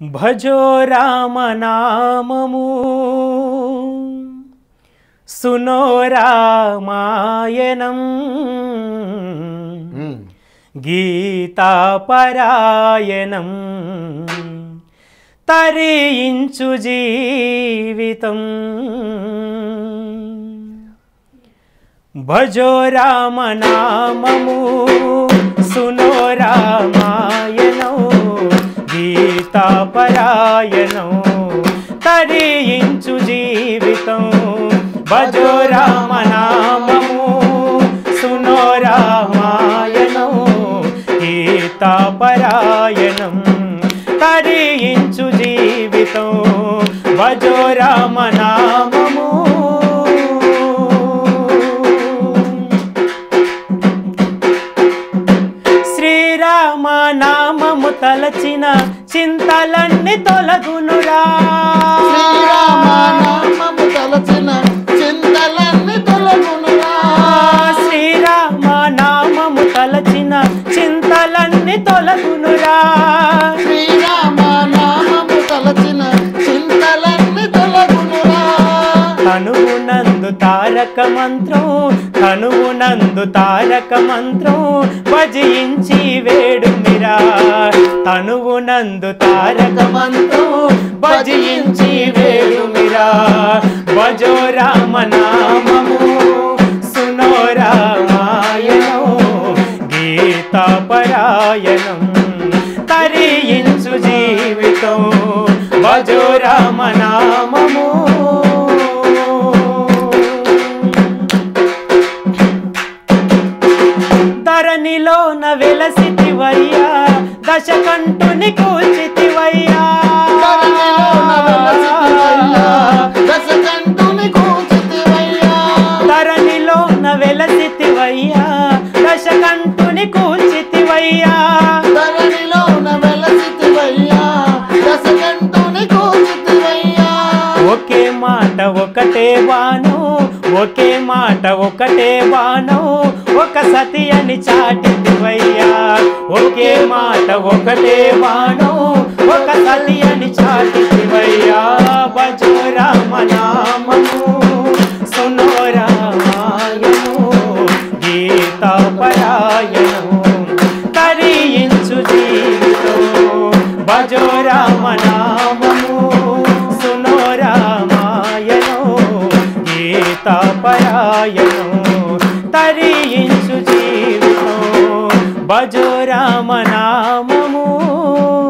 భజో రామనామము సునో రామాయణం గీతాపరాయణం తరించు జీవితం భజో రామనామము సునో రామాయణం గీతాపరాయణం తరించు జీవితం భజో రామనామము సునో రామాయణం గీతాపరాయణం తరించు జీవితం భజో రామనామము శ్రీరామ నామము తలచిన చింతలన్నీ తొలగునురా శ్రీరామనామము తలచిన చింతలన్నీ తొలగునురా శ్రీరామ నామము తలచిన చింతలన్నీ తొలగునురా శ్రీరామనామము తలచిన చింతలన్నీ తొలగునురా తనువునందు తారక మంత్రం తనువునందు తారక మంత్రం భజించి వేడుమిరా తనువునందు తారక మంత్రం భజించి వేడుమిరా భజో రామనామము సునో రామాయణం గీతాపరాయణం తరించు జీవితం భజో రామనామము ధరణిలోన వెలసితివయ్యా దశకంఠుని కూచితివయ్యా దశకంఠుని కూచితివయ్యా ధరణిలోన వెలసితివయ్యా దశకంఠుని కూచితివయ్యా ధరణిలోన వెలసితివయ్యా దశకంఠుని కూచితివయ్యా ఒకే మాట ఒకటే బాణం ఒకే మాట ఒకటే బాణం ఒక సతి అని చాటితివయ్యా ఒకే మాట ఒకటే బాణం ఒక సతి అని చాటితివయ్యా భజో రామనామము సునో రామాయణము గీతాపరాయణము తరించు జీవితం భజో రామనామము సునో రామాయణం గీతాపరాయణం తరించు జీవితం భజో రామనామము